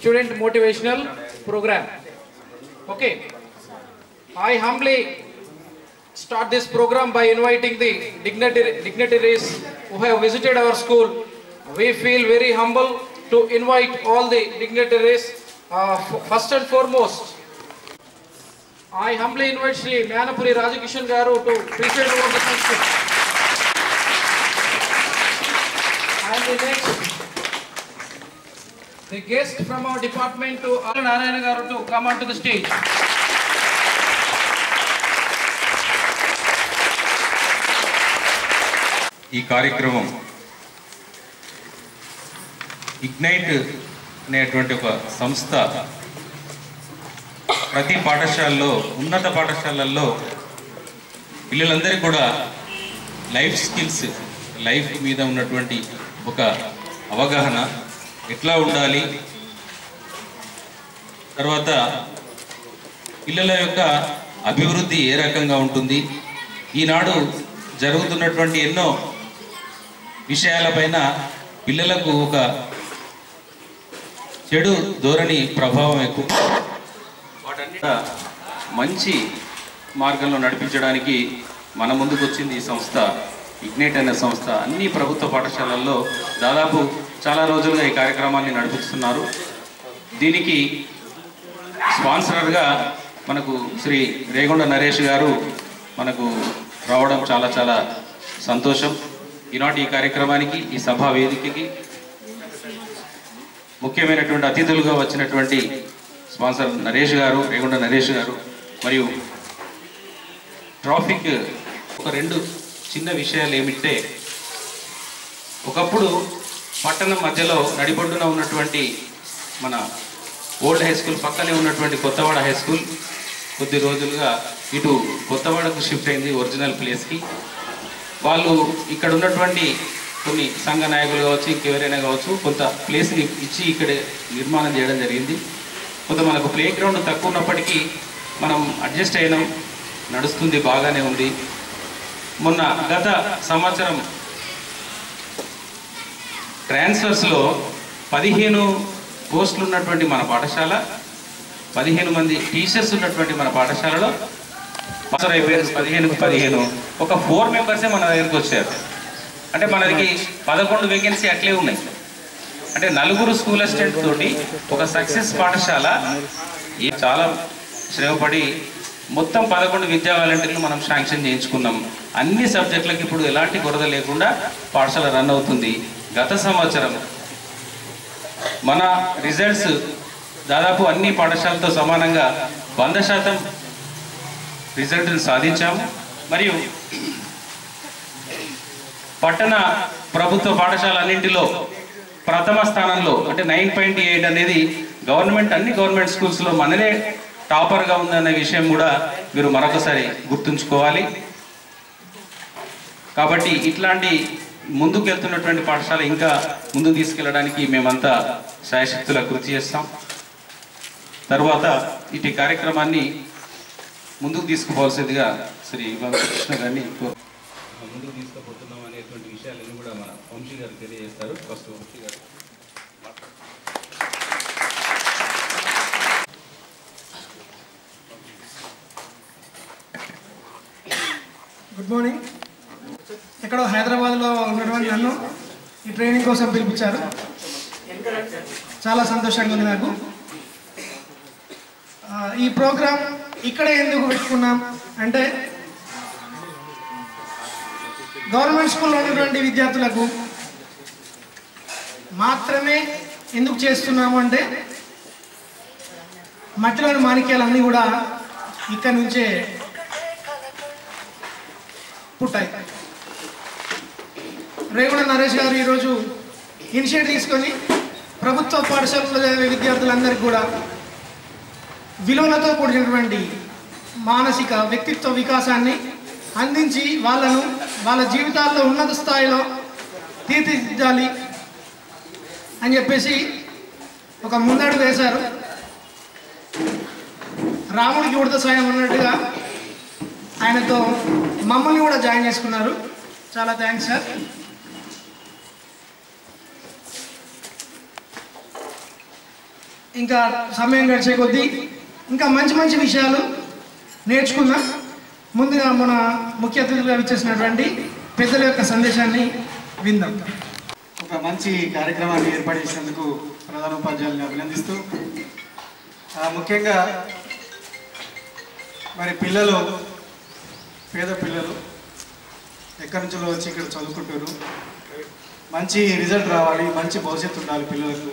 student motivational program. Okay. I humbly start this program by inviting the dignitary- dignitaries who have visited our school. We feel very humble to invite all the dignitaries. Uh, f- first and foremost, I humbly invite Sri Manapuri Rajakishan Garu to preside over the function. And the next, the guest from our department to Alan Narayana Garu to come onto the stage. ఈ కార్యక్రమం ignite అనేటువంటి ఒక సంస్థ ప్రతి పాఠశాలలో ఉన్నత పాఠశాలల్లో పిల్లలందరికీ కూడా లైఫ్ స్కిల్స్ లైఫ్ మీద ఉన్నటువంటి ఒక అవగాహన ఎట్లా ఉండాలి తర్వాత పిల్లల యొక్క అభివృద్ధి ఏ రకంగా ఉంటుంది ఈనాడు జరుగుతున్నటువంటి ఎన్నో విషయాలపైన పిల్లలకు ఒక చెడు ధోరణి ప్రభావం ఎక్కువ వాటన్ని కూడా మంచి మార్గంలో నడిపించడానికి మన ముందుకు వచ్చింది ఈ సంస్థ ఇగ్నైట్ అనే సంస్థ అన్ని ప్రభుత్వ పాఠశాలల్లో దాదాపు చాలా రోజులుగా ఈ కార్యక్రమాన్ని నడిపిస్తున్నారు దీనికి స్పాన్సరర్గా మనకు శ్రీ రేగొండ నరేష్ గారు మనకు రావడం చాలా చాలా సంతోషం ఈనాటి ఈ కార్యక్రమానికి ఈ సభా వేదికకి ముఖ్యమైనటువంటి అతిథులుగా వచ్చినటువంటి స్పాన్సర్ నరేష్ గారు రేగొండ నరేష్ గారు మరియు ట్రాఫిక్ ఒక రెండు చిన్న విషయాలు ఏమిటంటే ఒకప్పుడు పట్టణం మధ్యలో నడిబొడ్డున ఉన్నటువంటి మన ఓల్డ్ హై స్కూల్ పక్కనే ఉన్నటువంటి కొత్తవాడ హై స్కూల్ కొద్ది రోజులుగా ఇటు కొత్తవాడకు షిఫ్ట్ అయింది ఒరిజినల్ ప్లేస్కి వాళ్ళు ఇక్కడ ఉన్నటువంటి కొన్ని సంఘ నాయకులు కావచ్చు ఇంకెవరైనా కావచ్చు కొంత ప్లేస్ని ఇచ్చి ఇక్కడ నిర్మాణం చేయడం జరిగింది కొంత మనకు ప్లే గ్రౌండ్ తక్కువ ఉన్నప్పటికీ మనం అడ్జస్ట్ అయినాం నడుస్తుంది బాగానే ఉంది మొన్న గత సంవత్సరం ట్రాన్స్ఫర్స్లో పదిహేను పోస్టులు ఉన్నటువంటి మన పాఠశాల పదిహేను మంది టీచర్స్ ఉన్నటువంటి మన పాఠశాలలో పాస్ అయిపోయారు పదిహేను పదిహేను ఒక ఫోర్ మెంబర్సే మన దగ్గరికి వచ్చారు అంటే మనకి పదకొండు వేకెన్సీ అట్లే ఉన్నాయి అంటే నలుగురు స్కూల్ అసిస్టెంట్ తోటి ఒక సక్సెస్ పాఠశాల ఈ చాలా శ్రమపడి మొత్తం పదకొండు విద్యా వాలంటీర్లు మనం శాంక్షన్ చేయించుకున్నాం అన్ని సబ్జెక్టులకు ఇప్పుడు ఎలాంటి కొరత లేకుండా పాఠశాల రన్ అవుతుంది గత సంవత్సరం మన రిజల్ట్స్ దాదాపు అన్ని పాఠశాలతో సమానంగా వంద శాతం రిజల్ట్ని సాధించాము మరియు పట్టణ ప్రభుత్వ పాఠశాలన్నింటిలో ప్రథమ స్థానంలో అంటే నైన్ పాయింట్ ఎయిట్ అనేది గవర్నమెంట్ అన్ని గవర్నమెంట్ స్కూల్స్లో మననే టాపర్గా ఉందనే విషయం కూడా మీరు మరొకసారి గుర్తుంచుకోవాలి కాబట్టి ఇట్లాంటి ముందుకు వెళ్తున్నటువంటి పాఠశాల ఇంకా ముందుకు తీసుకెళ్ళడానికి మేమంతా శాయశక్తుల కృషి చేస్తాం తర్వాత ఇటు కార్యక్రమాన్ని ముందుకు తీసుకుపోవాల్సిందిగా శ్రీ వంశకృష్ణ గారిని కోరు- ముందుకు తీసుకుపోతున్నాం అనేటువంటి విషయాలన్నీ కూడా మన వంశీ గారు తెలియజేస్తారు ఫస్ట్ వంశీ గారు గుడ్ మార్నింగ్ ఎక్కడో హైదరాబాద్లో ఉన్నటువంటి నన్ను ఈ ట్రైనింగ్ కోసం పిలిపించారు చాలా సంతోషంగా ఉంది నాకు ఆ, ఈ ప్రోగ్రాం ఇక్కడే ఎందుకు పెట్టుకున్నాం అంటే గవర్నమెంట్ స్కూల్లో ఉన్నటువంటి విద్యార్థులకు మాత్రమే ఎందుకు చేస్తున్నాము అంటే మట్టిలోని మాణిక్యాలన్నీ కూడా ఇక్కడి నుంచే పుట్టాయి రేగుడ నరేష్ గారు ఈరోజు ఇనిషియేటివ్ తీసుకొని ప్రభుత్వ పాఠశాలలో చదివే విద్యార్థులందరికీ కూడా విలువలతో కూడినటువంటి మానసిక వ్యక్తిత్వ వికాసాన్ని అందించి వాళ్ళను వాళ్ళ జీవితాల్లో ఉన్నత స్థాయిలో తీర్చిదిద్దాలి అని చెప్పేసి ఒక ముందడుగు వేశారు రాముడికి ఉడత సాయం అన్నట్టుగా ఆయనతో మమ్మల్ని కూడా జాయిన్ చేసుకున్నారు చాలా థ్యాంక్స్ సార్ ఇంకా సమయం గడిచే కొద్దీ ఇంకా మంచి మంచి విషయాలు నేర్చుకుందాం ముందుగా మన ముఖ్య అతిథులుగా విచ్చేసినటువంటి పెద్దల యొక్క సందేశాన్ని విందాం ఒక మంచి కార్యక్రమాన్ని ఏర్పాటు చేసినందుకు ప్రధాన ఉపాధ్యాయులను అభినందిస్తూ ఆ, ముఖ్యంగా మరి పిల్లలు పేద పిల్లలు ఎక్కడి నుంచో వచ్చి ఇక్కడ చదువుకుంటారు మంచి రిజల్ట్ రావాలి మంచి భవిష్యత్తు ఉండాలి పిల్లలకు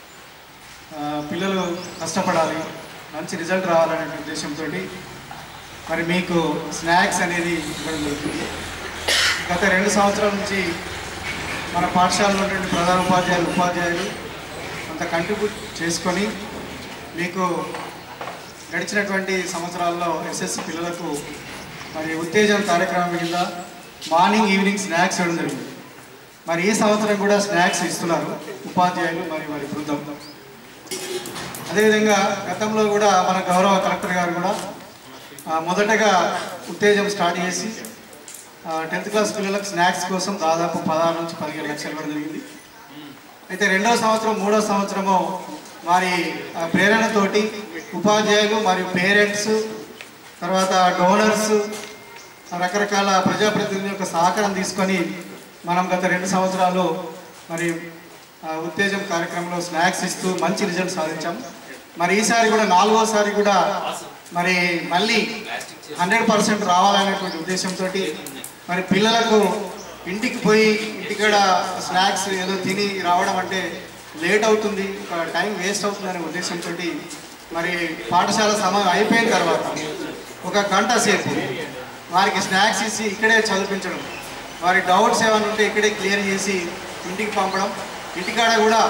ఆ, పిల్లలు కష్టపడాలి మంచి రిజల్ట్ రావాలనే ఉద్దేశంతో మరి మీకు స్నాక్స్ అనేది ఇవ్వడం జరుగుతుంది గత రెండు సంవత్సరాల నుంచి మన పాఠశాలలో ఉన్నటువంటి ప్రధాన ఉపాధ్యాయులు ఉపాధ్యాయులు కొంత కంట్రిబ్యూట్ చేసుకొని మీకు గడిచినటువంటి సంవత్సరాల్లో ఎస్ఎస్సి పిల్లలకు మరి ఉత్తేజన కార్యక్రమం కింద మార్నింగ్ ఈవినింగ్ స్నాక్స్ ఇవ్వడం జరిగింది మరి ఈ సంవత్సరం కూడా స్నాక్స్ ఇస్తున్నారు ఉపాధ్యాయులు మరి వారి బృందం అదేవిధంగా గతంలో కూడా మన గౌరవ కలెక్టర్ గారు కూడా ఆ, మొదటగా ఉత్తేజం స్టార్ట్ చేసి టెన్త్ క్లాస్ పిల్లలకు స్నాక్స్ కోసం దాదాపు పదహారు నుంచి పదిహేడు లక్షలు ఇవ్వడం జరిగింది అయితే రెండవ సంవత్సరం మూడవ సంవత్సరము వారి ఆ, ప్రేరణతోటి ఉపాధ్యాయులు మరియు పేరెంట్స్ తర్వాత డోనర్స్ రకరకాల ప్రజాప్రతినిధుల యొక్క సహకారం తీసుకొని మనం గత రెండు సంవత్సరాలు మరి ఆ, ఉత్తేజం కార్యక్రమంలో స్నాక్స్ ఇస్తూ మంచి రిజల్ట్ సాధించాం మరి ఈసారి కూడా నాలుగోసారి కూడా మరి మళ్ళీ హండ్రెడ్ పర్సెంట్ రావాలనేటువంటి ఉద్దేశంతో మరి పిల్లలకు ఇంటికి పోయి ఇంటికాడ స్నాక్స్ ఏదో తిని రావడం అంటే లేట్ అవుతుంది ఒక టైం వేస్ట్ అవుతుంది అనే ఉద్దేశంతో మరి పాఠశాల సమయం అయిపోయిన తర్వాత ఒక గంట సేపు వారికి స్నాక్స్ ఇచ్చి ఇక్కడే చదివించడం వారి డౌట్స్ ఏమైనా ఉంటే ఇక్కడే క్లియర్ చేసి ఇంటికి పంపడం ఇంటికాడ కూడా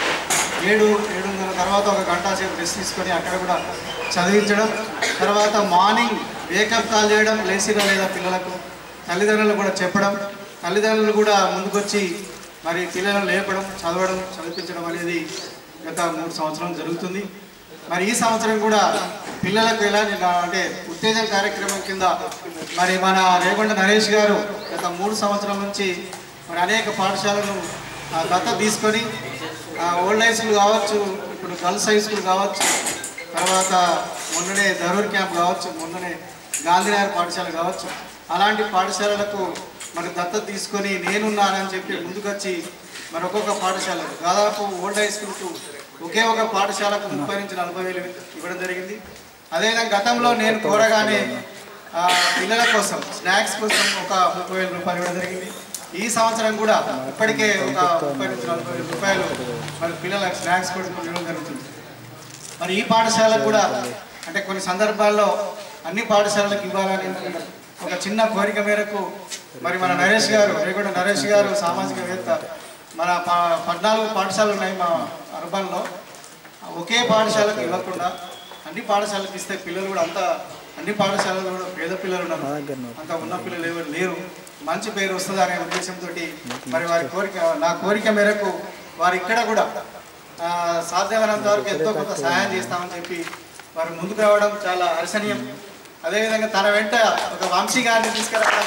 ఏడు ఏడున్నర తర్వాత ఒక గంట సేపు రెస్ట్ తీసుకొని అక్కడ కూడా చదివించడం తర్వాత మార్నింగ్ వేకప్ కాల్ చేయడం లేచినా లేదా పిల్లలకు తల్లిదండ్రులు కూడా చెప్పడం తల్లిదండ్రులు కూడా ముందుకొచ్చి మరి పిల్లలను లేపడం చదవడం చదివించడం అనేది గత మూడు సంవత్సరం జరుగుతుంది మరి ఈ సంవత్సరం కూడా పిల్లలకు ఎలా అంటే ఉత్తేజన కార్యక్రమం కింద మరి మన రేగొండ నరేష్ గారు గత మూడు సంవత్సరాల నుంచి మరి అనేక పాఠశాలను ఆ, దత్తత తీసుకొని ఆ, ఓల్డ్ హై స్కూల్ కావచ్చు ఇప్పుడు గర్ల్స్ హై స్కూల్ కావచ్చు తర్వాత మొన్ననే ధరూర్ క్యాంప్ కావచ్చు మొన్ననే గాంధీనగర్ పాఠశాల కావచ్చు అలాంటి పాఠశాలలకు మరి దత్తత తీసుకొని నేనున్నానని చెప్పి ముందుకొచ్చి మరి ఒక్కొక్క పాఠశాలకు దాదాపు ఓల్డ్ హై స్కూల్కు ఒకే ఒక పాఠశాలకు ముప్పై నుంచి నలభై వేలు ఇవ్వడం జరిగింది అదేవిధంగా గతంలో నేను కోరగానే ఆ, పిల్లల కోసం స్నాక్స్ కోసం ఒక ముప్పై వేల రూపాయలు ఇవ్వడం జరిగింది ఈ సంవత్సరం కూడా ఇప్పటికే ఒక ముప్పై నుంచి నలభై వేల రూపాయలు మరి పిల్లలకు స్నాక్స్ కూడా ఇవ్వడం జరుగుతుంది మరి ఈ పాఠశాలకు కూడా అంటే కొన్ని సందర్భాల్లో అన్ని పాఠశాలలకు ఇవ్వాలని ఒక చిన్న కోరిక మేరకు మరి మన నరేష్ గారు రేగొండ నరేష్ గారు సామాజికవేత్త మన ప- పద్నాలుగు పాఠశాలలు ఉన్నాయి మా అర్బన్లో ఒకే పాఠశాలకు ఇవ్వకుండా అన్ని పాఠశాలకు ఇస్తే పిల్లలు కూడా అంత అన్ని పాఠశాలలో కూడా పేద పిల్లలు ఉన్నారు అంత ఉన్న పిల్లలు ఎవరు లేరు మంచి పేరు వస్తుంది అనే ఉద్దేశంతో మరి వారి కోరిక నా కోరిక మేరకు వారు ఇక్కడ కూడా ఆ, సాధ్యమైనంత వరకు ఎంతో కొంత సహాయం చేస్తామని చెప్పి వారు ముందుకు రావడం చాలా హర్షణీయం అదేవిధంగా తన వెంట ఒక వంశీ గారిని తీసుకురావడం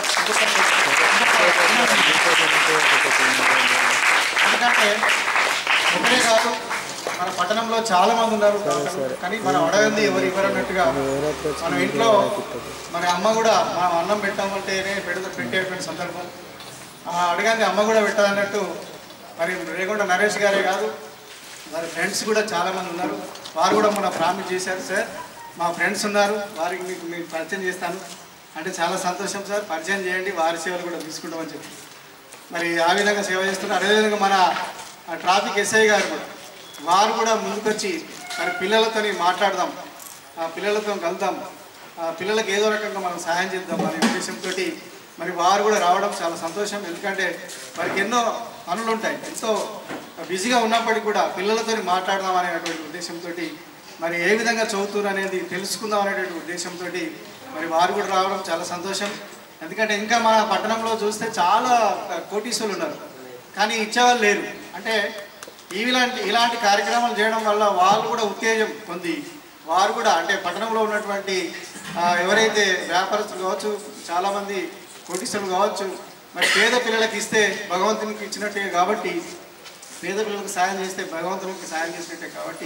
ఎందుకంటే ఒకటే కాదు మన పట్టణంలో చాలా మంది ఉన్నారు కానీ మనం అడగంది ఎవరు ఇవ్వరు అన్నట్టుగా మన ఇంట్లో మన అమ్మ కూడా మనం అన్నం పెట్టామంటేనే పెడత పెట్టేటువంటి సందర్భం ఆ అడగంది అమ్మ కూడా పెట్టాలన్నట్టు మరి రేకుండా నరేష్ గారే కాదు వారి ఫ్రెండ్స్ కూడా చాలా మంది ఉన్నారు వారు కూడా మన ప్రామిస్ చేశారు సార్ మా ఫ్రెండ్స్ ఉన్నారు వారికి మీకు మీకు పరిచయం చేస్తాను అంటే చాలా సంతోషం సార్ పరిచయం చేయండి వారి సేవలు కూడా తీసుకుంటామని చెప్పి మరి ఆ విధంగా సేవ చేస్తున్నారు అదేవిధంగా మన ఆ ట్రాఫిక్ ఎస్ఐ గారు కూడా వారు కూడా ముందుకొచ్చి మరి పిల్లలతోని మాట్లాడదాం ఆ పిల్లలతో కలుద్దాం ఆ పిల్లలకు ఏదో రకంగా మనం సహాయం చేద్దాం అనే ఉద్దేశంతో మరి వారు కూడా రావడం చాలా సంతోషం ఎందుకంటే వారికి ఎన్నో పనులు ఉంటాయి ఎంతో బిజీగా ఉన్నప్పటికీ కూడా పిల్లలతో మాట్లాడదాం అనేటువంటి ఉద్దేశంతో మరి ఏ విధంగా చదువుతున్నారు అనేది తెలుసుకుందాం అనేటువంటి ఉద్దేశంతో మరి వారు కూడా రావడం చాలా సంతోషం ఎందుకంటే ఇంకా మన పట్టణంలో చూస్తే చాలా కోటీసులు ఉన్నారు కానీ ఇచ్చేవాళ్ళు లేరు అంటే ఇలాంటి ఇలాంటి కార్యక్రమాలు చేయడం వల్ల వాళ్ళు కూడా ఉత్తేజం పొంది వారు కూడా అంటే పట్టణంలో ఉన్నటువంటి ఆ, ఎవరైతే వ్యాపారస్తులు కావచ్చు చాలామంది కోటీసులు కావచ్చు మరి పేద పిల్లలకి ఇస్తే భగవంతునికి ఇచ్చినట్టే కాబట్టి పేద పిల్లలకు సాయం చేస్తే భగవంతునికి సాయం చేసినట్టే కాబట్టి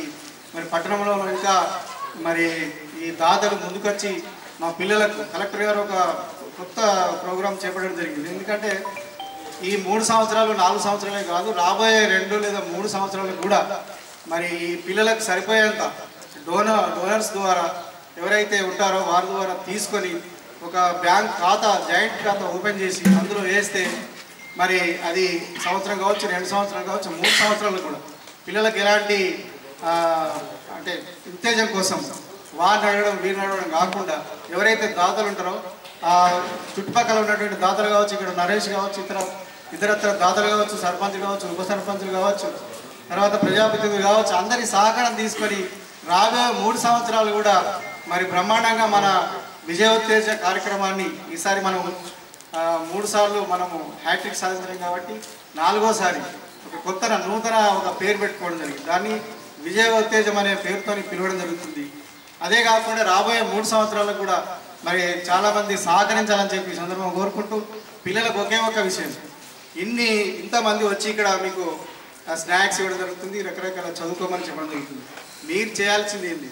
మరి పట్టణంలో ఇంకా మరి ఈ దాతలు ముందుకొచ్చి మా పిల్లలకు కలెక్టర్ గారు ఒక కొత్త ప్రోగ్రాం చేపట్టడం జరిగింది ఎందుకంటే ఈ మూడు సంవత్సరాలు నాలుగు సంవత్సరాలే కాదు రాబోయే రెండు లేదా మూడు సంవత్సరాలు కూడా మరి ఈ పిల్లలకు సరిపోయేంత డోనర్ డోనర్స్ ద్వారా ఎవరైతే ఉంటారో వారి ద్వారా తీసుకొని ఒక బ్యాంక్ ఖాతా జాయింట్ ఖాతా ఓపెన్ చేసి అందులో వేస్తే మరి అది సంవత్సరం కావచ్చు రెండు సంవత్సరాలు కావచ్చు మూడు సంవత్సరాలు కూడా పిల్లలకు ఎలాంటి ఆ, అంటే ఉత్తేజం కోసం వారిని అడగడం వీరిని అడగడం కాకుండా ఎవరైతే దాతలు ఉంటారో ఆ చుట్టుపక్కల ఉన్నటువంటి దాతలు కావచ్చు ఇక్కడ నరేష్ కావచ్చు ఇతర ఇతరత్ర దాతలు కావచ్చు సర్పంచ్ కావచ్చు ఉప సర్పంచులు కావచ్చు తర్వాత ప్రజాప్రతినిధులు కావచ్చు అందరి సహకారం తీసుకొని రాబోయే మూడు సంవత్సరాలు కూడా మరి బ్రహ్మాండంగా మన విజయోత్తేజ కార్యక్రమాన్ని ఈసారి మనం ఆ, మూడు సార్లు మనము హ్యాట్రిక్ సాధించడం కాబట్టి నాలుగోసారి ఒక కొత్త నూతన ఒక పేరు పెట్టుకోవడం జరిగింది దాన్ని విజయోత్తేజం అనే పేరుతోని పిలవడం జరుగుతుంది అదే కాకుండా రాబోయే మూడు సంవత్సరాలకు కూడా మరి చాలామంది సహకరించాలని చెప్పి ఈ సందర్భంగా కోరుకుంటూ పిల్లలకు ఒకే ఒక విషయం ఇన్ని ఇంతమంది వచ్చి ఇక్కడ మీకు స్నాక్స్ ఇవ్వడం జరుగుతుంది రకరకాల చదువుకోమని చెప్పడం జరుగుతుంది మీరు చేయాల్సింది ఏంటి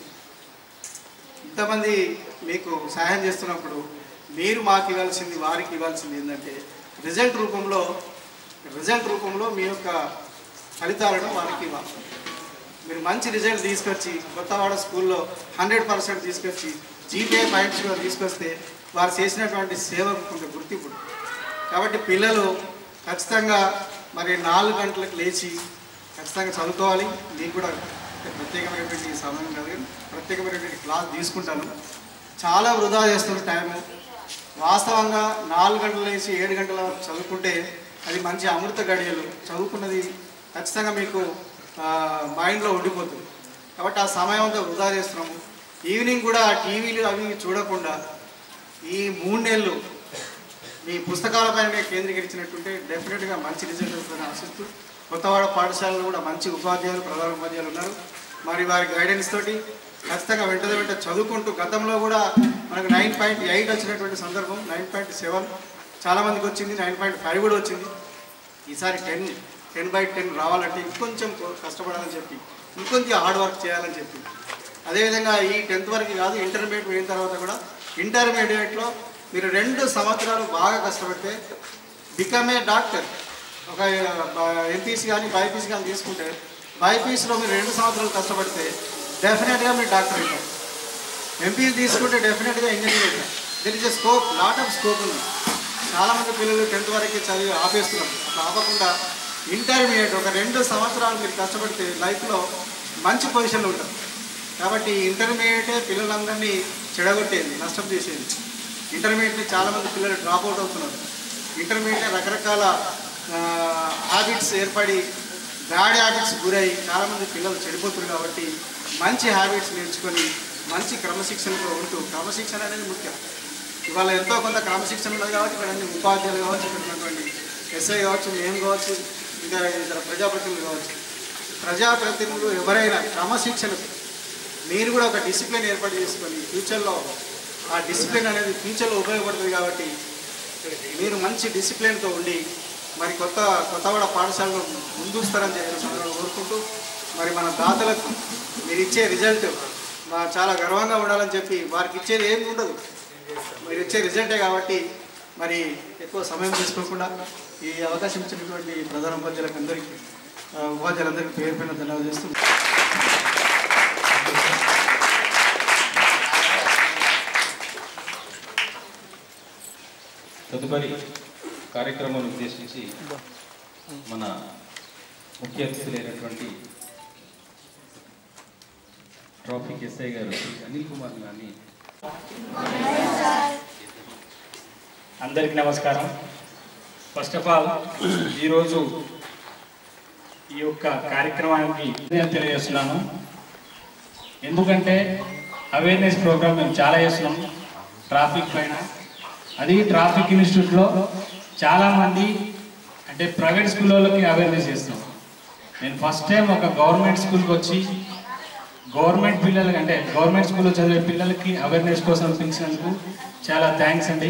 ఇంతమంది మీకు సహాయం చేస్తున్నప్పుడు మీరు మాకు ఇవ్వాల్సింది వారికి ఇవ్వాల్సింది ఏంటంటే రిజల్ట్ రూపంలో రిజల్ట్ రూపంలో మీ యొక్క ఫలితాలను వారికి ఇవ్వాలి మీరు మంచి రిజల్ట్ తీసుకొచ్చి కొత్తవాడ స్కూల్లో హండ్రెడ్ పర్సెంట్ తీసుకొచ్చి జీపీఐ పాయింట్స్ కూడా తీసుకొస్తే వారు చేసినటువంటి సేవకు కొంత గుర్తింపు ఉంటుంది. కాబట్టి పిల్లలు ఖచ్చితంగా మరి నాలుగు గంటలకు లేచి ఖచ్చితంగా చదువుకోవాలి మీకు కూడా ప్రత్యేకమైనటువంటి సమయం కాదు కానీ ప్రత్యేకమైనటువంటి క్లాస్ తీసుకుంటాను చాలా వృధా చేస్తున్న టైము వాస్తవంగా నాలుగు గంటలు లేచి ఏడు గంటల వరకు చదువుకుంటే అది మంచి అమృత గడియలు చదువుకున్నది ఖచ్చితంగా మీకు ఆ, మైండ్లో ఉండిపోతుంది కాబట్టి ఆ సమయం అంతా వృధా చేస్తున్నాము ఈవినింగ్ కూడా టీవీలు అవి చూడకుండా ఈ మూడు నెలలు మీ పుస్తకాలపైన కేంద్రీకరించినట్టుంటే డెఫినెట్గా మంచి రిజల్ట్ వస్తుందని ఆశిస్తూ కొత్తవాడ పాఠశాలలో కూడా మంచి ఉపాధ్యాయులు ప్రధాన ఉపాధ్యాయులు ఉన్నారు మరి వారి గైడెన్స్ తోటి ఖచ్చితంగా వెంట వెంట చదువుకుంటూ గతంలో కూడా మనకు నైన్ పాయింట్ ఎయిట్ వచ్చినటువంటి సందర్భం నైన్ పాయింట్ సెవెన్ చాలామందికి వచ్చింది నైన్ పాయింట్ ఫైవ్ కూడా వచ్చింది ఈసారి టెన్ టెన్ బై టెన్ రావాలంటే ఇంకొంచెం కొ- కష్టపడాలని చెప్పి ఇంకొంచెం హార్డ్ వర్క్ చేయాలని చెప్పి అదేవిధంగా ఈ టెన్త్ వరకు కాదు ఇంటర్మీడియట్ పోయిన తర్వాత కూడా ఇంటర్మీడియట్లో మీరు రెండు సంవత్సరాలు బాగా కష్టపడితే బికమ్ ఏ డాక్టర్ ఒక ఎంపీసీ కానీ బైపీసీ కానీ తీసుకుంటే బైపీసీలో మీరు రెండు సంవత్సరాలు కష్టపడితే డెఫినెట్గా మీరు డాక్టర్ అవుతారు ఎంపీసీ తీసుకుంటే డెఫినెట్గా ఇంజనీర్ అవుతారు there is a scope lot of scope ఉంది చాలామంది పిల్లలు టెన్త్ వరకు చదివి ఆపేస్తున్నారు అట్లా ఆపకుండా ఇంటర్మీడియట్ ఒక రెండు సంవత్సరాలు మీరు కష్టపడితే లైఫ్లో మంచి పొజిషన్లో ఉంటారు కాబట్టి ఇంటర్మీడియటే పిల్లలందరినీ చెడగొట్టేది నష్టం చేసేది ఇంటర్మీడియట్ని చాలామంది పిల్లలు డ్రాప్ అవుట్ అవుతున్నారు ఇంటర్మీడియట్ రకరకాల హ్యాబిట్స్ ఏర్పడి బ్యాడ్ హ్యాబిట్స్ గురై చాలామంది పిల్లలు చెడిపోతున్నారు కాబట్టి మంచి హ్యాబిట్స్ నేర్చుకొని మంచి క్రమశిక్షణతో ఉంటూ క్రమశిక్షణ అనేది ముఖ్యం ఇవాళ ఎంతో కొంత క్రమశిక్షణ ఉన్నది కాబట్టి ఇక్కడ అన్ని ఉపాధ్యాయులు కావచ్చు ఇక్కడ ఉన్నటువంటి ఎస్ఐ కావచ్చు మేము కావచ్చు ఇంకా ఇతర ప్రజాప్రతినిధులు కావచ్చు ప్రజాప్రతినిధులు ఎవరైనా క్రమశిక్షణకు మీరు కూడా ఒక డిసిప్లిన్ ఏర్పాటు చేసుకొని ఫ్యూచర్లో ఆ డిసిప్లిన్ అనేది ఫ్యూచర్లో ఉపయోగపడుతుంది కాబట్టి మీరు మంచి డిసిప్లిన్తో ఉండి మరి కొత్త కొత్తవాడ పాఠశాలలో ముందుస్తారని చెప్పి సందర్భంగా కోరుకుంటూ మరి మన దాతలకు మీరు ఇచ్చే రిజల్ట్ మా చాలా గర్వంగా ఉండాలని చెప్పి వారికి ఇచ్చేది ఏమి ఉండదు మీరు ఇచ్చే రిజల్టే కాబట్టి మరి ఎక్కువ సమయం తీసుకోకుండా ఈ అవకాశం ఇచ్చినటువంటి ప్రధాన ఉపాధ్యాయులకు అందరికీ ఆ, ఉపాధ్యాయులందరికీ పేరు పైన ధన్యవాదాలు చేస్తూ తదుపరి కార్యక్రమాన్ని ఉద్దేశించి మన ముఖ్య అతిథులైనటువంటి ట్రాఫిక్ ఎస్ఐ గారు శ్రీ అనిల్ కుమార్ గారిని అందరికీ నమస్కారం ఫస్ట్ ఆఫ్ ఆల్ ఈరోజు ఈ యొక్క కార్యక్రమానికి నేను తెలియజేస్తున్నాను ఎందుకంటే అవేర్నెస్ ప్రోగ్రామ్ మేము చాలా చేస్తున్నాం ట్రాఫిక్ పైన అది ట్రాఫిక్ ఇన్స్టిట్యూట్లో చాలామంది అంటే ప్రైవేట్ స్కూల్ వాళ్ళకి అవేర్నెస్ చేస్తాం నేను ఫస్ట్ టైం ఒక గవర్నమెంట్ స్కూల్కి వచ్చి గవర్నమెంట్ పిల్లలకి అంటే గవర్నమెంట్ స్కూల్లో చదివే పిల్లలకి అవేర్నెస్ కోసం పిలిచినందుకు చాలా థ్యాంక్స్ అండి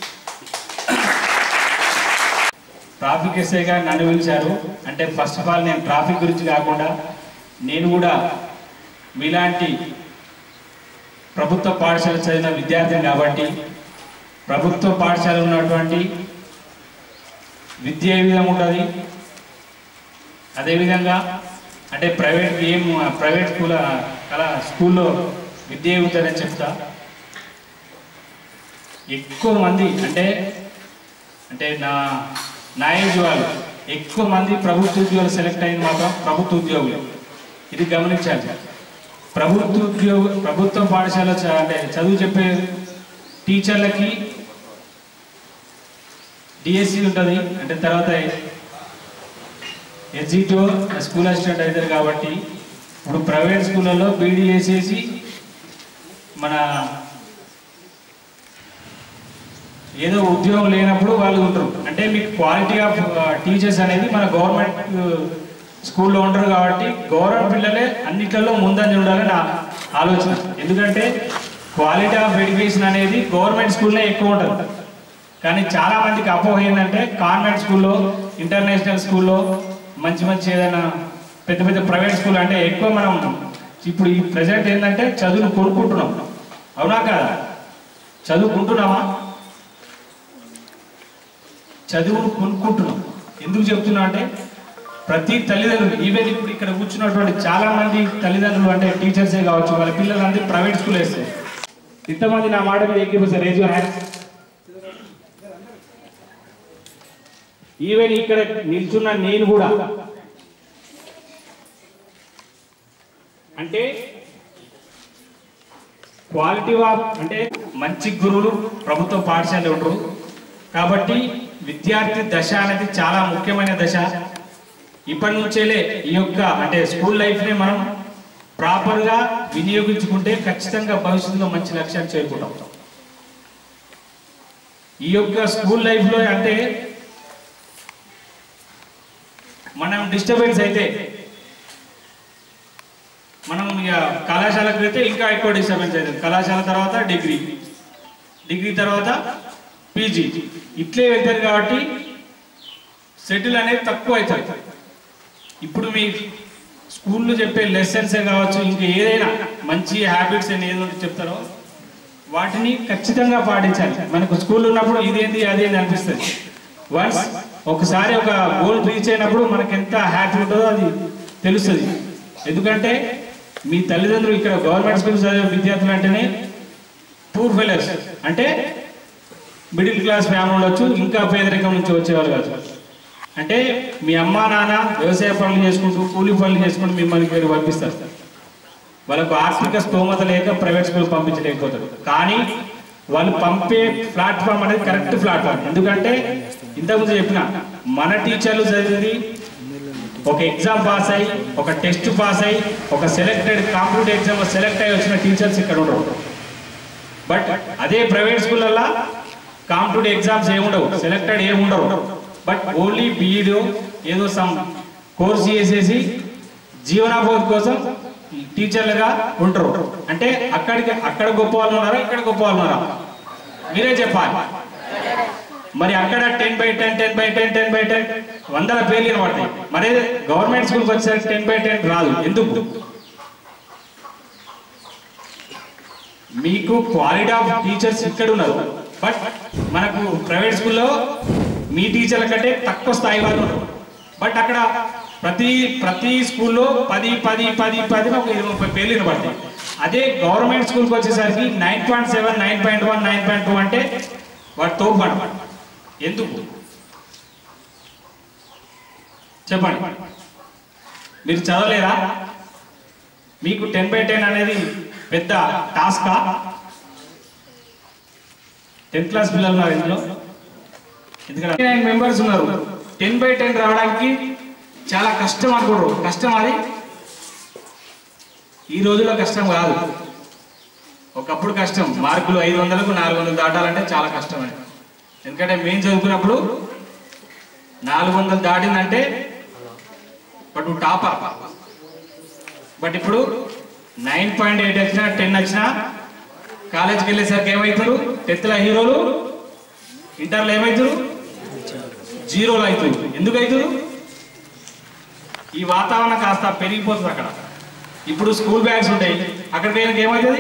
ట్రాఫిక్ ఎస్ఐగా నన్ను పిలిచారు అంటే ఫస్ట్ ఆఫ్ ఆల్ నేను ట్రాఫిక్ గురించి కాకుండా నేను కూడా మీలాంటి ప్రభుత్వ పాఠశాల చదివిన విద్యార్థిని కాబట్టి ప్రభుత్వ పాఠశాల ఉన్నటువంటి విద్య ఏ విధంగా ఉంటుంది అదేవిధంగా అంటే ప్రైవేట్ ఏం ప్రైవేట్ స్కూల్ కళా స్కూల్లో విద్య ఉంటుందని చెప్తా ఎక్కువ మంది అంటే అంటే నా నా ఏజ్ వాళ్ళు ఎక్కువ మంది ప్రభుత్వ ఉద్యోగులు సెలెక్ట్ అయింది మాత్రం ప్రభుత్వ ఉద్యోగులు ఇది గమనించాలి ప్రభుత్వ ఉద్యోగ ప్రభుత్వ పాఠశాల చ- అంటే చదువు చెప్పే టీచర్లకి డిఎస్సి ఉంటుంది అంటే తర్వాత ఎస్జిటో స్కూల్ అసిస్టెంట్ అవుతారు కాబట్టి ఇప్పుడు ప్రైవేట్ స్కూళ్ళలో బీడీ వేసేసి మన ఏదో ఉద్యోగం లేనప్పుడు వాళ్ళు ఉంటారు అంటే మీకు క్వాలిటీ ఆఫ్ టీచర్స్ అనేది మన గవర్నమెంట్ స్కూల్లో ఉంటారు కాబట్టి గవర్నమెంట్ పిల్లలే అన్నిట్లలో ముందంజ ఉండాలని నా ఆలోచన ఎందుకంటే క్వాలిటీ ఆఫ్ ఎడ్యుకేషన్ అనేది గవర్నమెంట్ స్కూల్లో ఎక్కువ ఉంటుంది కానీ చాలా మందికి అపోహ ఏంటంటే కాన్వెంట్ స్కూల్లో ఇంటర్నేషనల్ స్కూల్లో మంచి మంచి ఏదైనా పెద్ద పెద్ద ప్రైవేట్ స్కూల్ అంటే ఎక్కువ మనం ఇప్పుడు ఈ ప్రజెంట్ ఏంటంటే చదువును కొనుక్కుంటున్నాం అవునా కదా చదువుకుంటున్నామా చదువును కొనుక్కుంటున్నాం ఎందుకు చెప్తున్నా అంటే ప్రతి తల్లిదండ్రులు ఈవెన్ ఇప్పుడు ఇక్కడ కూర్చున్నటువంటి చాలా మంది తల్లిదండ్రులు అంటే టీచర్సే కావచ్చు వాళ్ళ పిల్లలందరూ ప్రైవేట్ స్కూల్ వేస్తారు ఇంతమంది నా మాట మీద ఎక్కిపోతారు రేజ్ హ్యాండ్ ఈవెన్ ఇక్కడ నిల్చున్న నేను కూడా అంటే క్వాలిటీ ఆఫ్ అంటే మంచి గురువులు ప్రభుత్వ పాఠశాలలో ఉంటారు కాబట్టి విద్యార్థి దశ అనేది చాలా ముఖ్యమైన దశ ఇప్పటి నుంచేలే ఈ యొక్క అంటే స్కూల్ లైఫ్ని మనం ప్రాపర్గా వినియోగించుకుంటే ఖచ్చితంగా భవిష్యత్తులో మంచి లక్ష్యాన్ని చేరుకుంటాం ఈ యొక్క స్కూల్ లైఫ్లో అంటే మనం డిస్టర్బెన్స్ అయితే మనం ఇక కళాశాలకు వెళ్తే ఇంకా ఎక్కువ డిస్టర్బెన్స్ అవుతుంది కళాశాల తర్వాత డిగ్రీ డిగ్రీ తర్వాత పీజీ ఇట్లే వెళ్తారు కాబట్టి సెటిల్ అనేది తక్కువ అవుతుంది ఇప్పుడు మీ స్కూల్లో చెప్పే లెసన్సే కావచ్చు ఇంకా ఏదైనా మంచి హ్యాబిట్స్ అని ఏదో ఒకటి చెప్తారో వాటిని ఖచ్చితంగా పాటించాలి మనకు స్కూల్ ఉన్నప్పుడు ఇదేంది అదేంది అనిపిస్తుంది వన్స్ ఒకసారి ఒక గోల్ రీచ్ అయినప్పుడు మనకి ఎంత హ్యాపీ ఉంటుందో అది తెలుస్తుంది ఎందుకంటే మీ తల్లిదండ్రులు ఇక్కడ గవర్నమెంట్ స్కూల్ చదివే విద్యార్థులు అంటేనే పూర్ ఫెలర్స్ అంటే మిడిల్ క్లాస్ ఫ్యామిలీ ఉండొచ్చు ఇంకా పేదరికం నుంచి వచ్చేవాళ్ళు కాదు అంటే మీ అమ్మా నాన్న వ్యవసాయ పనులు చేసుకుంటూ కూలి పనులు చేసుకుంటూ మిమ్మల్ని మీరు పంపిస్తారు వాళ్ళకు ఆర్థిక స్తోమత లేక ప్రైవేట్ స్కూల్ పంపించలేకపోతారు కానీ వాళ్ళు పంపే ప్లాట్ఫామ్ అనేది కరెక్ట్ ప్లాట్ఫామ్ ఎందుకంటే ఇంతకుముందు చెప్పిన మన టీచర్లు చదివింది ఒక ఎగ్జామ్ పాస్ అయ్యి ఒక టెస్ట్ పాస్ అయ్యి ఒక సెలెక్టెడ్ కాంపిటేటివ్ ఎగ్జామ్ సెలెక్ట్ అయ్యి వచ్చిన టీచర్స్ ఇక్కడ ఉండరు బట్ అదే ప్రైవేట్ స్కూళ్ళల్లో కాంపిటేటివ్ ఎగ్జామ్స్ ఏముండవు సెలెక్టెడ్ ఏముండవు బట్ ఓన్లీ బీఈడీ ఏదో సమ్ కోర్స్ చేసేసి జీవనోపాధి కోసం టీచర్లుగా ఉంటారు అంటే అక్కడికి అక్కడ గొప్ప వాళ్ళు ఉన్నారా ఇక్కడ గొప్ప వాళ్ళు ఉన్నారా మీరే చెప్పాలి మరి అక్కడ ten by ten ten by ten ten by ten వందల పేర్లు కనబడతాయి మరి గవర్నమెంట్ స్కూల్కి వచ్చేసరికి టెన్ బై టెన్ రాదు ఎందుకు మీకు క్వాలిటీ ఆఫ్ టీచర్స్ ఇక్కడ ఉన్నారు బట్ మనకు ప్రైవేట్ స్కూల్లో మీ టీచర్ల కంటే తక్కువ స్థాయి వాళ్ళు ఉన్నారు బట్ అక్కడ ప్రతి ప్రతి స్కూల్లో పది పది పది పది ఒక ఇరవై ముప్పై పేర్లు వినబడతాయి అదే గవర్నమెంట్ స్కూల్కి వచ్చేసరికి nine point seven nine point one nine point two అంటే వాడు తోపు ఎందుకు చెప్పండి మీరు చదవలేరా మీకు టెన్ బై టెన్ అనేది పెద్ద టాస్కా టెన్త్ క్లాస్ పిల్లలు ఉన్నారు ఇందులో ఎందుకంటే నైన్ మెంబర్స్ ఉన్నారు టెన్ బై టెన్ రావడానికి చాలా కష్టం అనుకోరు కష్టం అది ఈ రోజుల్లో కష్టం కాదు ఒకప్పుడు కష్టం మార్కులు ఐదు వందలకు నాలుగు వందలు దాటాలంటే చాలా కష్టం అండి ఎందుకంటే మేము చదువుకున్నప్పుడు నాలుగు వందలు దాటిందంటే బట్ టాపర్ బట్ ఇప్పుడు నైన్ పాయింట్ ఎయిట్ వచ్చినా టెన్ వచ్చినా కాలేజ్కి వెళ్ళేసరికి ఏమవుతారు టెన్త్లో హీరోలు ఇంటర్లో ఏమవుతారు జీరోలు అవుతారు ఎందుకు అవుతారు ఈ వాతావరణం కాస్త పెరిగిపోతుంది అక్కడ ఇప్పుడు స్కూల్ బ్యాగ్స్ ఉంటాయి అక్కడ పోయినకి ఏమవుతుంది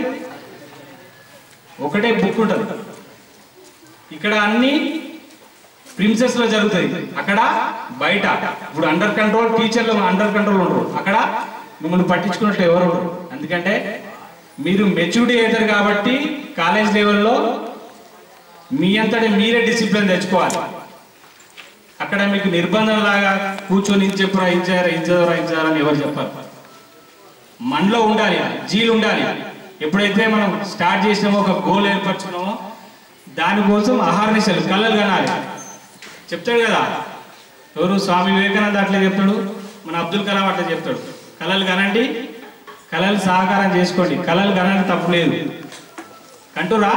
ఒకటే బుక్ ఉంటుంది ఇక్కడ అన్ని ప్రిన్సెస్ లో జరుగుతాయి అక్కడ బయట ఇప్పుడు అండర్ కంట్రోల్ టీచర్లు అండర్ కంట్రోల్ ఉండరు అక్కడ మిమ్మల్ని పట్టించుకున్నట్లు ఎవరు ఉండరు ఎందుకంటే మీరు మెచ్యూరిటీ అవుతారు కాబట్టి కాలేజ్ లెవెల్లో మీ అంతటి మీరే డిసిప్లిన్ తెచ్చుకోవాలి అక్కడ మీకు నిర్బంధం లాగా కూర్చొని ఇది చెప్పురా ఇది చేయరా ఇది చదవరా ఇది చదవరా అని ఎవరు చెప్పారు మనలో ఉండాలి జీలు ఉండాలి ఎప్పుడైతే మనం స్టార్ట్ చేసినామో ఒక గోల్ ఏర్పరచుకున్నామో దానికోసం ఆహారనిశలు కళ్ళలు కనాలి చెప్తాడు కదా ఎవరు స్వామి వివేకానంద అట్లే చెప్తాడు మన అబ్దుల్ కలాం అట్లా చెప్తాడు కళలు కనండి కళలు సహకారం చేసుకోండి కళలు కనండి తప్పు లేదు కంటురా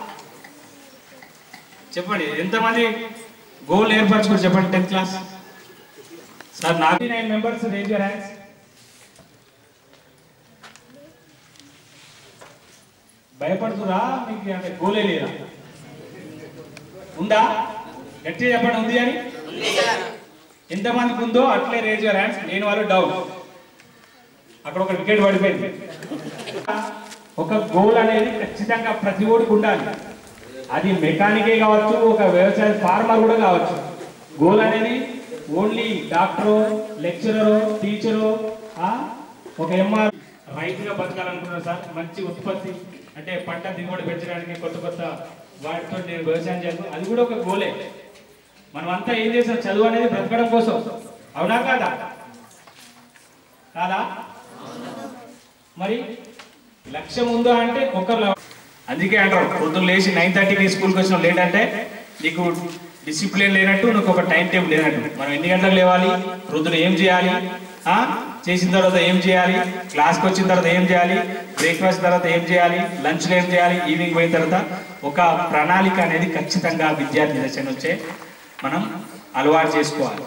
చెప్పండి ఎంతమంది గోల్ ఏర్పరచుకోండి చెప్పండి టెన్త్ క్లాస్ సార్ నాకు nine members raise your hands భయపడుతురా మీకు అంటే గోలే లేదా ఉందా గట్టిగా చెప్పండి ఉంది అని ఎంతమందికి ఉందో అట్లే రేజ్ యూర్ హ్యాండ్స్ నేను వాళ్ళు డౌన్ అక్కడ ఒక వికెట్ పడిపోయింది ఒక గోల్ అనేది ఖచ్చితంగా ప్రతి ఓడికి ఉండాలి అది మెకానికే కావచ్చు ఒక వ్యవసాయ ఫార్మర్ కూడా కావచ్చు గోల్ అనేది ఓన్లీ డాక్టరు లెక్చరరు టీచరు ఒక ఎంఆర్ రైతుగా బతకాలనుకున్నాను సార్ మంచి ఉత్పత్తి అంటే పంట దిగుబడి పెంచడానికి కొత్త కొత్త వాటితో నేను వ్యవసాయం చేస్తాను అది కూడా ఒక గోలే మనం అంతా ఏం చేసాం చదువు అనేది బ్రతకడం కోసం అవునా కాదా కాదా మరి లక్ష్యం ఉందా అంటే ఒక్కరు అందుకే అంటారు పొద్దున్న లేచి నైన్ థర్టీకి స్కూల్కి వచ్చిన లేట్ అంటే నీకు డిసిప్లిన్ లేనట్టు నీకు ఒక టైం టేబుల్ లేనట్టు మనం ఎన్ని గంటలకు లేవాలి పొద్దున ఏం చేయాలి ఆ చేసిన తర్వాత ఏం చేయాలి క్లాస్కి వచ్చిన తర్వాత ఏం చేయాలి బ్రేక్ఫాస్ట్ తర్వాత ఏం చేయాలి లంచ్లో ఏం చేయాలి ఈవినింగ్ పోయిన తర్వాత ఒక ప్రణాళిక అనేది ఖచ్చితంగా విద్యార్థి దశ నుంచే మనం అలవాటు చేసుకోవాలి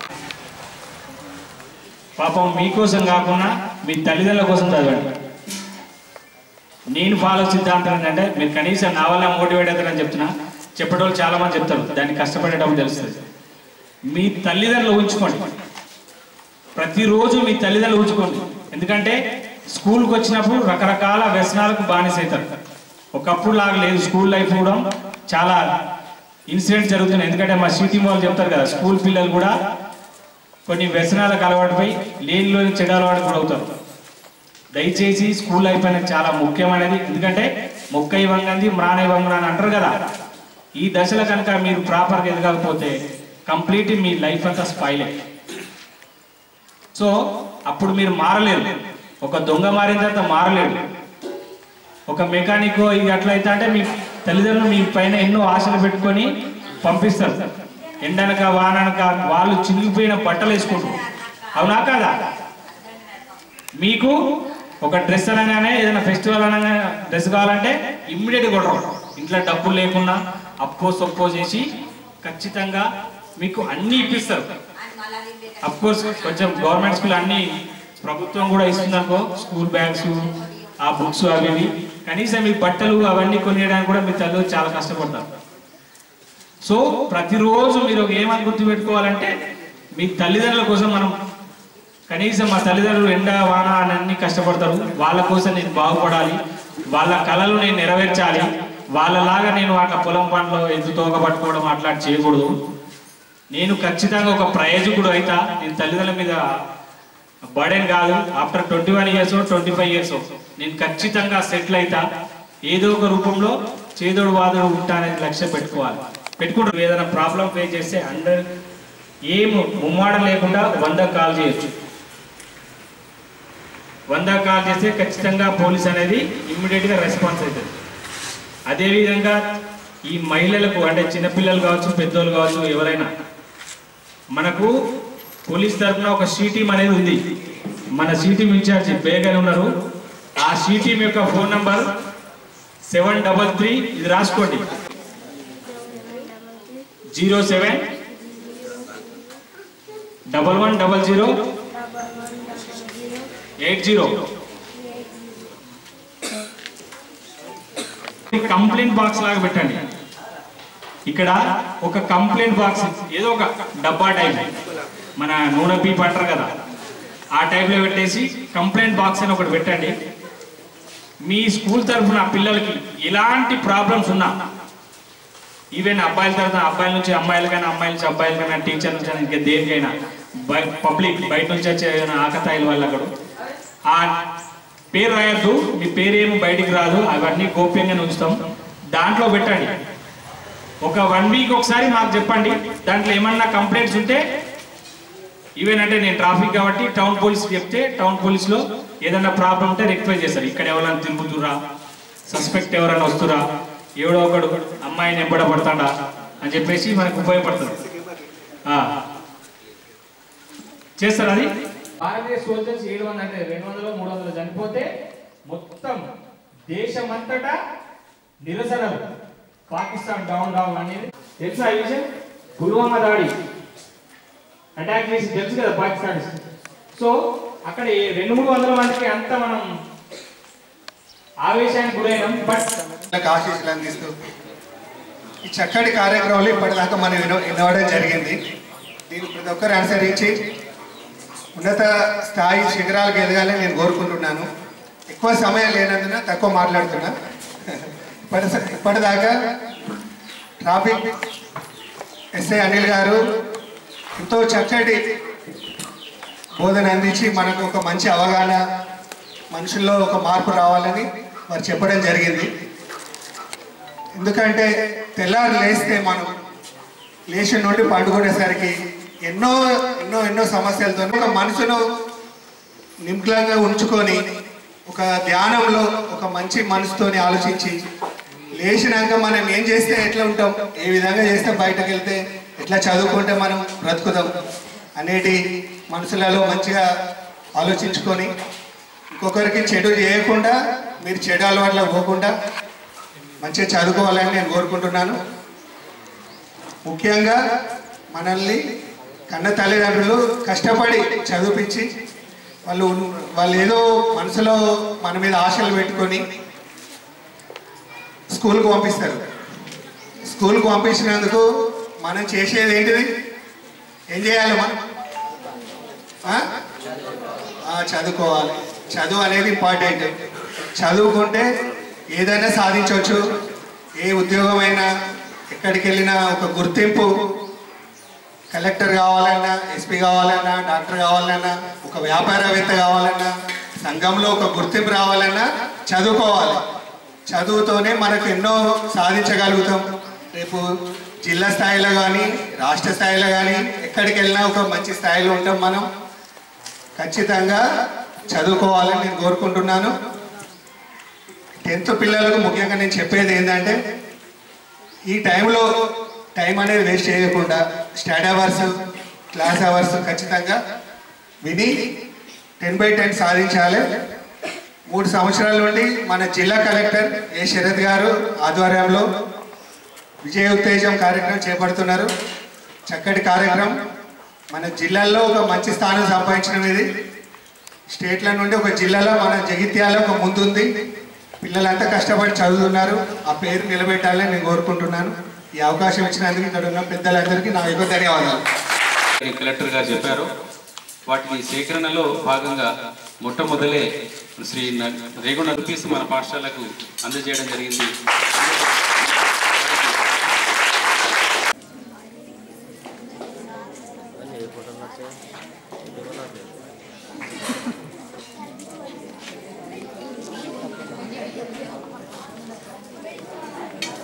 పాపం మీకోసం కాకుండా మీ తల్లిదండ్రుల కోసం చదవండి నేను ఫాలో సిద్ధాంతం ఏంటంటే మీరు కనీసం నా వల్ల మోటివేట్ అవుతారని చెప్తున్నా చెప్పేటోళ్ళు చాలా మంది చెప్తారు దాన్ని కష్టపడేటప్పుడు తెలుస్తుంది మీ తల్లిదండ్రులు ఉంచుకోండి ప్రతిరోజు మీ తల్లిదండ్రులు ఉంచుకోండి ఎందుకంటే స్కూల్కి వచ్చినప్పుడు రకరకాల వ్యసనాలకు బానిస అవుతారు ఒకప్పుడు లాగా లేదు స్కూల్ లైఫ్ కూడా చాలా ఇన్సిడెంట్స్ జరుగుతున్నాయి ఎందుకంటే మా సిటీ వాళ్ళు చెప్తారు కదా స్కూల్ పిల్లలు కూడా కొన్ని వ్యసనాలకు అలవాటుపై లేనిలోని చెడు అలవాటు కూడా అవుతారు దయచేసి స్కూల్ లైఫ్ అనేది చాలా ముఖ్యమైనది ఎందుకంటే మొక్క ఇవ్వంగంది మ్రాణ ఇవ్వంగా అని అంటారు కదా ఈ దశలో కనుక మీరు ప్రాపర్గా ఎదగకపోతే కంప్లీట్ మీ లైఫ్ అంతా స్పాయిల్ సో అప్పుడు మీరు మారలేరు ఒక దొంగ మారిన తర్వాత మారలేరు ఒక మెకానిక్ ఇది అట్లయితే అంటే మీ తల్లిదండ్రులు మీ పైన ఎన్నో ఆశలు పెట్టుకొని పంపిస్తారు ఎండనక వాననక వాళ్ళు చినిగిపోయిన బట్టలు వేసుకుంటారు అవునా కాదా మీకు ఒక డ్రెస్ అనగానే ఏదైనా ఫెస్టివల్ అనగానే డ్రెస్ కావాలంటే ఇమ్మీడియట్గా కొట్టరు ఇంట్లో డబ్బులు లేకుండా అప్పో సొప్పో చేసి ఖచ్చితంగా మీకు అన్ని ఇప్పిస్తారు అఫ్ కోర్స్ కొంచెం గవర్నమెంట్ స్కూల్ అన్ని ప్రభుత్వం కూడా ఇస్తుందనుకో స్కూల్ బ్యాగ్స్ ఆ బుక్స్ అవి ఇవి కనీసం మీ బట్టలు అవన్నీ కొనియడానికి కూడా మీ తల్లి చాలా కష్టపడతారు సో ప్రతిరోజు మీరు ఏమని గుర్తుపెట్టుకోవాలంటే మీ తల్లిదండ్రుల కోసం మనం కనీసం మా తల్లిదండ్రులు ఎండ వాన అని అన్ని కష్టపడతారు వాళ్ళ కోసం నేను బాగుపడాలి వాళ్ళ కళలు నేను నెరవేర్చాలి వాళ్ళలాగా నేను అట్లా పొలం పనిలో ఎద్దు తోక పట్టుకోవడం అట్లా చేయకూడదు నేను ఖచ్చితంగా ఒక ప్రయోజకుడు అయితా నేను తల్లిదండ్రుల మీద బర్డెన్ కాదు after twenty one years twenty five years నేను ఖచ్చితంగా సెటిల్ అయితా ఏదో ఒక రూపంలో చేదోడు వాదోడు ఉంటా అనేది లక్ష్యం పెట్టుకోవాలి పెట్టుకుంటారు ఏదైనా ప్రాబ్లం ఫేస్ చేస్తే అందరు ఏం ముమ్మాడ లేకుండా వంద కాల్ చేయొచ్చు వంద కాల్ చేస్తే ఖచ్చితంగా పోలీస్ అనేది ఇమ్మీడియట్గా రెస్పాన్స్ అవుతుంది అదేవిధంగా ఈ మహిళలకు అంటే చిన్నపిల్లలు కావచ్చు పెద్దోళ్ళు కావచ్చు ఎవరైనా మనకు పోలీస్ తరఫున ఒక సీ టీమ్ అనేది ఉంది మన సీ టీమ్ ఇన్ఛార్జి బేగన్ ఉన్నారు ఆ సీ టీమ్ యొక్క phone number seven double three ఇది రాసుకోండి zero seven double one double zero eight zero complaint box లాగా పెట్టండి ఇక్కడ ఒక కంప్లైంట్ బాక్స్ ఏదో ఒక డబ్బా టైప్ మన నూనె పీప్ అంటారు కదా ఆ టైప్లో పెట్టేసి కంప్లైంట్ బాక్స్ అని ఒకటి పెట్టండి మీ స్కూల్ తరఫున పిల్లలకి ఎలాంటి ప్రాబ్లమ్స్ ఉన్నా ఈవెన్ అబ్బాయిల తరఫున అబ్బాయిల నుంచి అమ్మాయిలకైనా అమ్మాయిల నుంచి అబ్బాయిలకైనా టీచర్ నుంచి అయినా ఇంకా దేనికైనా పబ్లిక్ బయట నుంచి వచ్చే ఏదైనా ఆకతాయిల వల్ల కూడా ఆ పేరు రాయొద్దు మీ పేరేమో బయటికి రాదు అవన్నీ గోప్యంగా ఉంచుతాం దాంట్లో పెట్టండి ఒక వన్ వీక్ ఒకసారి మాకు చెప్పండి దాంట్లో ఏమన్నా కంప్లైంట్స్ ఉంటే ఈవెన్ అంటే నేను ట్రాఫిక్ కాబట్టి టౌన్ పోలీస్ చెప్తే టౌన్ పోలీస్లో ఏదైనా ప్రాబ్లం ఉంటే రెక్టిఫై చేస్తారు ఇక్కడ ఎవరైనా తిరుగుతురా సస్పెక్ట్ ఎవరైనా వస్తురా ఎవడో ఒకడు అమ్మాయిని ఎంబడ పడతాడా అని చెప్పేసి మనకు ఉపయోగపడుతుంది ఆ. చేస్తారు అది భారతీయ సోల్జర్స్ ఏడు వందల అంటే రెండు వందలు మూడు వందలు చనిపోతే మొత్తం దేశమంతటా నిరసనలు పాకిస్తాన్ డౌన్ డౌన్ అనేది తెలుసా ఈ విషయం పుల్వామా దాడి అటాక్ చేసి తెలుసు కదా పాకిస్తాన్ సో అక్కడ ఈ రెండు మూడు వందల మందికి అంత మనం ఆవేశానికి గురైనాం బట్ పిల్లలకు ఆశీస్సులు అందిస్తూ ఈ చక్కటి కార్యక్రమాలు ఇప్పటిదాకా మనం విన వినవడం జరిగింది దీన్ని ప్రతి ఒక్కరు అనుసరించి ఉన్నత స్థాయి శిఖరాలకు ఎదగాలని నేను కోరుకుంటున్నాను ఎక్కువ సమయం లేనందున తక్కువ మాట్లాడుతున్నా ఇప్పటి ఇప్పటిదాకా ట్రాఫిక్ ఎస్ఐ అనిల్ గారు ఎంతో చక్కటి బోధన అందించి మనకు ఒక మంచి అవగాహన మనుషుల్లో ఒక మార్పు రావాలని వారు చెప్పడం జరిగింది ఎందుకంటే తెల్లారు లేస్తే మనం లేచి నుండి పండుకునేసరికి ఎన్నో ఎన్నో ఎన్నో సమస్యలతో ఒక మనసును నిమ్గ్లంగా ఉంచుకొని ఒక ధ్యానంలో ఒక మంచి మనసుతోని ఆలోచించి లేచినాక మనం ఏం చేస్తే ఎట్లా ఉంటాం ఏ విధంగా చేస్తే బయటకు వెళ్తే ఎట్లా చదువుకుంటే మనం బ్రతుకుదాం అనేటి మనసులలో మంచిగా ఆలోచించుకొని ఇంకొకరికి చెడు చేయకుండా మీరు చెడు అలవాట్ల పోకుండా మంచిగా చదువుకోవాలని నేను కోరుకుంటున్నాను ముఖ్యంగా మనల్ని కన్న తల్లిదండ్రులు కష్టపడి చదివించి వాళ్ళు ఉన్- వాళ్ళు ఏదో మనసులో మన మీద ఆశలు పెట్టుకొని స్కూల్కి పంపిస్తారు స్కూల్కి పంపించినందుకు మనం చేసేది ఏంటిది ఏం చేయాలి మనం ఆ? ఆ, చదువుకోవాలి చదువు అనేది ఇంపార్టెంట్ చదువుకుంటే ఏదైనా సాధించవచ్చు ఏ ఉద్యోగమైనా ఎక్కడికి వెళ్ళినా ఒక గుర్తింపు కలెక్టర్ కావాలన్నా ఎస్పీ కావాలన్నా డాక్టర్ కావాలన్నా ఒక వ్యాపారవేత్త కావాలన్నా సంఘంలో ఒక గుర్తింపు రావాలన్నా చదువుకోవాలి చదువుతోనే మనకు ఎన్నో సాధించగలుగుతాం రేపు జిల్లా స్థాయిలో కానీ రాష్ట్ర స్థాయిలో కానీ ఎక్కడికి వెళ్ళినా ఒక మంచి స్థాయిలో ఉంటాం మనం ఖచ్చితంగా చదువుకోవాలని నేను కోరుకుంటున్నాను టెన్త్ పిల్లలకు ముఖ్యంగా నేను చెప్పేది ఏంటంటే ఈ టైంలో టైం అనేది వేస్ట్ చేయకుండా స్టడీ అవర్స్ క్లాస్ అవర్స్ ఖచ్చితంగా విని టెన్ బై టెన్ సాధించాలి మూడు సంవత్సరాల నుండి మన జిల్లా కలెక్టర్ ఏ శరత్ గారు ఆధ్వర్యంలో విజయ ఉత్తేజం కార్యక్రమం చేపడుతున్నారు చక్కటి కార్యక్రమం మన జిల్లాల్లో ఒక మంచి స్థానం సంపాదించడం ఇది స్టేట్ల నుండి ఒక జిల్లాలో మన జగిత్యాల ఒక ముందుంది పిల్లలంతా కష్టపడి చదువుతున్నారు ఆ పేరు నిలబెట్టాలని నేను కోరుకుంటున్నాను ఈ అవకాశం ఇచ్చినందుకు ఇక్కడ ఉన్న పెద్దలందరికీ నా యొక్క ధన్యవాదాలు ఈ కలెక్టర్ గారు చెప్పారు వాటిని సేకరణలో భాగంగా మొట్టమొదలే శ్రీ న- రేగొండ రూపీస్ మన పాఠశాలకు అందజేయడం జరిగింది అన్నీ ఏ ఫోటోలు నచ్చాయి